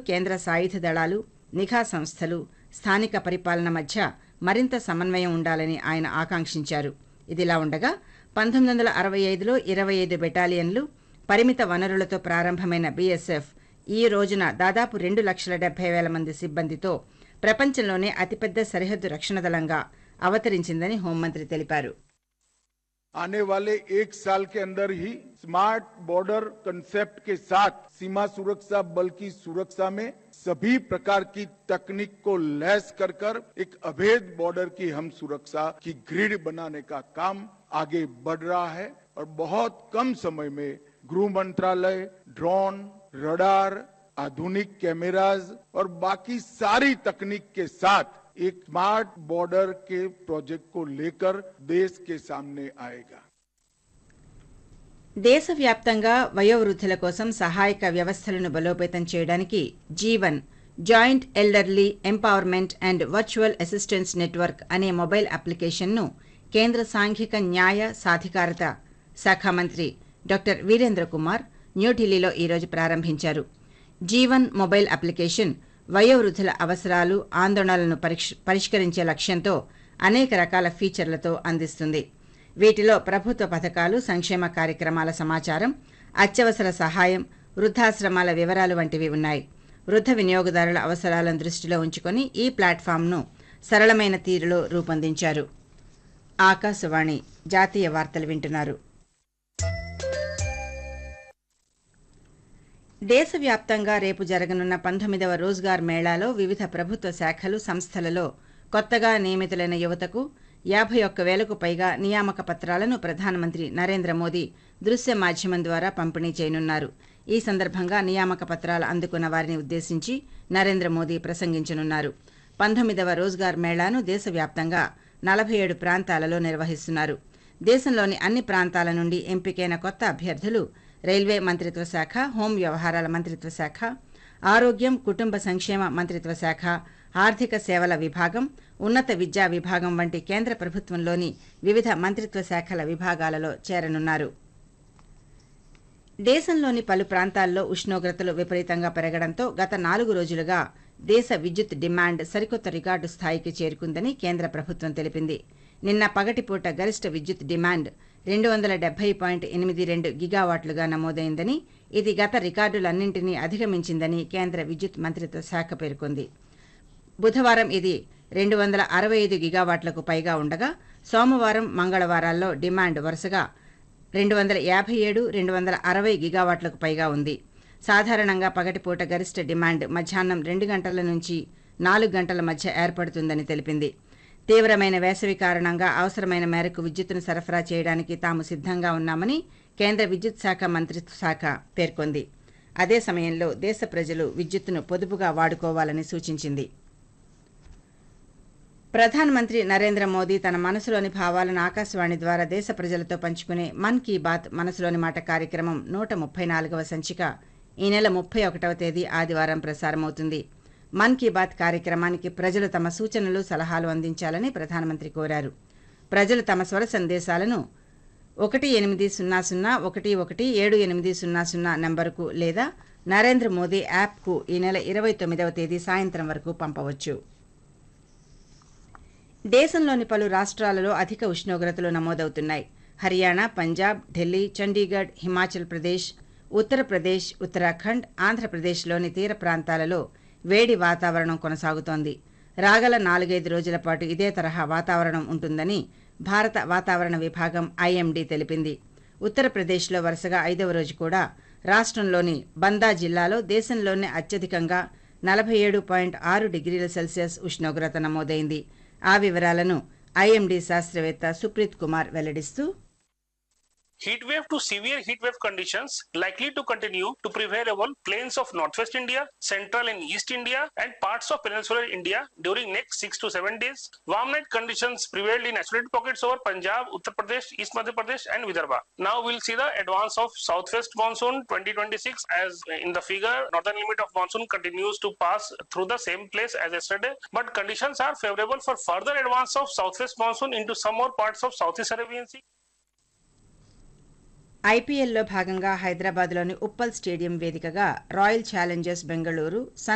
కేంద్ర సాయుధ దళాలు నిఘా సంస్థలు స్థానిక పరిపాలన మధ్య మరింత సమన్వయం ఉండాలని ఆయన ఆకాంక్షించారు ఇదిలా ఉండగా పంతొమ్మిది వందల అరవై ఐదులో ఇరవై ఐదు బెటాలియన్లు పరిమిత వనరులతో ప్రారంభమైన బీఎస్ఎఫ్ ఈ రోజున దాదాపు రెండు లక్షల డెబ్బై వేల మంది సిబ్బందితో ప్రపంచంలోనే అతిపెద్ద సరిహద్దు రక్షణ దళంగా అవతరించిందని హోంమంత్రి తెలిపారు आने वाले एक साल के अंदर ही स्मार्ट बॉर्डर कंसेप्ट के साथ सीमा सुरक्षा बल की सुरक्षा में सभी प्रकार की तकनीक को लैस कर कर एक अभेद बॉर्डर की हम सुरक्षा की ग्रिड बनाने का काम आगे बढ़ रहा है और बहुत कम समय में गृह मंत्रालय ड्रोन रडार आधुनिक कैमराज और बाकी सारी तकनीक के साथ एक स्मार्ट बॉर्डर के प्रोजेक्ट को लेकर देश के सामने आएगा దేశవ్యాప్తంగా వయోవృద్ధుల కోసం సహాయక వ్యవస్థలను బలోపేతం చేయడానికి Jeevan joint elderly empowerment and virtual assistance network అనే మొబైల్ అప్లికేషన్ను కేంద్ర సాంఘిక న్యాయ సాధికారత శాఖ మంత్రి డాక్టర్ వీరేంద్ర కుమార్ న్యూఢిల్లీలో ఈరోజు ప్రారంభించారు జీవన్ మొబైల్ అప్లికేషన్ వయోవృద్ధుల అవసరాలు ఆందోళనలను పరిష్- పరిష్కరించే లక్ష్యంతో అనేక రకాల ఫీచర్లతో అందిస్తుంది వీటిలో ప్రభుత్వ పథకాలు సంక్షేమ కార్యక్రమాల సమాచారం అత్యవసర సహాయం వృద్ధాశ్రమాల వివరాలు వంటివి ఉన్నాయి వృద్ధ వినియోగదారుల అవసరాలను దృష్టిలో ఉంచుకొని ఈ ప్లాట్ఫామ్ను సరళమైన తీరులో రూపొందించారు ఆకాశవాణి జాతీయ వార్తలు వింటున్నారు దేశవ్యాప్తంగా రేపు జరగనున్న పంతొమ్మిదవ రోజ్గార్ మేళాలో వివిధ ప్రభుత్వ శాఖలు సంస్థలలో కొత్తగా నియమితులైన యువతకు యాభై ఒక్క వేలకు పైగా నియామక పత్రాలను ప్రధానమంత్రి నరేంద్ర మోదీ దృశ్య మాధ్యమం ద్వారా పంపిణీ చేయనున్నారు ఈ సందర్భంగా నియామక పత్రాలు అందుకున్న వారిని ఉద్దేశించి నరేంద్ర మోదీ ప్రసంగించనున్నారు పంతొమ్మిదవ రోజ్గార్ మేళాను దేశవ్యాప్తంగా నలభై ఏడు ప్రాంతాలలో నిర్వహిస్తున్నారు దేశంలోని అన్ని ప్రాంతాల నుండి ఎంపికైన కొత్త అభ్యర్థులు రైల్వే మంత్రిత్వ శాఖ హోం వ్యవహారాల మంత్రిత్వ శాఖ ఆరోగ్యం కుటుంబ సంక్షేమ మంత్రిత్వ శాఖ ఆర్థిక సేవల విభాగం ఉన్నత విద్యా విభాగం వంటి కేంద్ర ప్రభుత్వంలోని వివిధ మంత్రిత్వ శాఖల విభాగాలలో చేరనున్నారు దేశంలోని పలు ప్రాంతాల్లో ఉష్ణోగ్రతలు విపరీతంగా పెరగడంతో గత నాలుగు రోజులుగా దేశ విద్యుత్ డిమాండ్ సరికొత్త రికార్డు స్థాయికి చేరుకుందని కేంద్ర ప్రభుత్వం తెలిపింది నిన్న పగటిపూట గరిష్ట విద్యుత్ డిమాండ్ రెండు వందల డెబ్బై పాయింట్ ఎనిమిది రెండు గిగావాట్లుగా నమోదైందని ఇది గత రికార్డులన్నింటినీ అధిగమించిందని కేంద్ర విద్యుత్ మంత్రిత్వ శాఖ పేర్కొంది బుధవారం ఇది రెండు వందల అరవై ఐదు గిగావాట్లకు పైగా ఉండగా సోమవారం మంగళవారాల్లో డిమాండ్ వరుసగా రెండు వందల యాభై ఏడు రెండు వందల అరవై గిగావాట్లకు పైగా ఉంది సాధారణంగా పగటిపూట గరిష్ట డిమాండ్ మధ్యాహ్నం రెండు గంటల నుంచి నాలుగు గంటల మధ్య ఏర్పడుతుందని తెలిపింది తీవ్రమైన వేసవి కారణంగా అవసరమైన మేరకు విద్యుత్తును సరఫరా చేయడానికి తాము సిద్ధంగా ఉన్నామని కేంద్ర విద్యుత్ శాఖ మంత్రిత్వ శాఖ పేర్కొంది అదే సమయంలో దేశ ప్రజలు విద్యుత్తును పొదుపుగా వాడుకోవాలని సూచించింది ప్రధానమంత్రి నరేంద్ర మోదీ తన మనసులోని భావాలను ఆకాశవాణి ద్వారా దేశ ప్రజలతో పంచుకునే మన్ కీ బాత్ మనసులోని మాట కార్యక్రమం నూట ముప్పై నాలుగవ సంచిక ఈ నెల ముప్పై ఒకటవ తేదీ ఆదివారం ప్రసారమవుతుంది మన్ కీ బాత్ కార్యక్రమానికి ప్రజలు తమ సూచనలు సలహాలు అందించాలని ప్రధానమంత్రి కోరారు ప్రజలు తమ స్వర సందేశాలను ఒకటి ఎనిమిది సున్నా సున్నా ఒకటి ఒకటి ఏడు ఎనిమిది సున్నా సున్నా నంబరుకు లేదా నరేంద్ర మోదీ యాప్కు ఈ నెల ఇరవై తొమ్మిదవ తేదీ సాయంత్రం వరకు పంపవచ్చు దేశంలోని పలు రాష్ట్రాలలో అధిక ఉష్ణోగ్రతలు నమోదవుతున్నాయి హర్యానా పంజాబ్ ఢిల్లీ చండీగఢ్ హిమాచల్ ప్రదేశ్ ఉత్తరప్రదేశ్ ఉత్తరాఖండ్ ఆంధ్రప్రదేశ్లోని తీర ప్రాంతాలలో వేడి వాతావరణం కొనసాగుతోంది రాగల నాలుగైదు రోజుల పాటు ఇదే తరహా వాతావరణం ఉంటుందని భారత వాతావరణ విభాగం ఐఎండీ తెలిపింది ఉత్తరప్రదేశ్లో వరుసగా ఐదవ రోజు కూడా రాష్ట్రంలోని బందా జిల్లాలో దేశంలోనే అత్యధికంగా నలభై ఏడు పాయింట్ ఆరు డిగ్రీల సెల్సియస్ ఉష్ణోగ్రత నమోదైంది ఆ వివరాలను ఐఎండీ శాస్త్రవేత్త Supreet Kumar వెల్లడిస్తూ Heat wave to severe heat wave conditions likely to continue to prevail over plains of northwest India, central and east India, and parts of peninsular India during next six to seven days. Warm night conditions prevailed in isolated pockets over Punjab, Uttar Pradesh, East Madhya Pradesh, and Vidarbha. Now we'll see the advance of southwest monsoon 2026 as in the figure. Northern limit of monsoon continues to pass through the same place as yesterday, but conditions are favorable for further advance of southwest monsoon into some more parts of Southeast Arabian Sea. ఐపీఎల్లో భాగంగా హైదరాబాద్లోని Uppal stadium వేదికగా Royal Challengers Bengaluru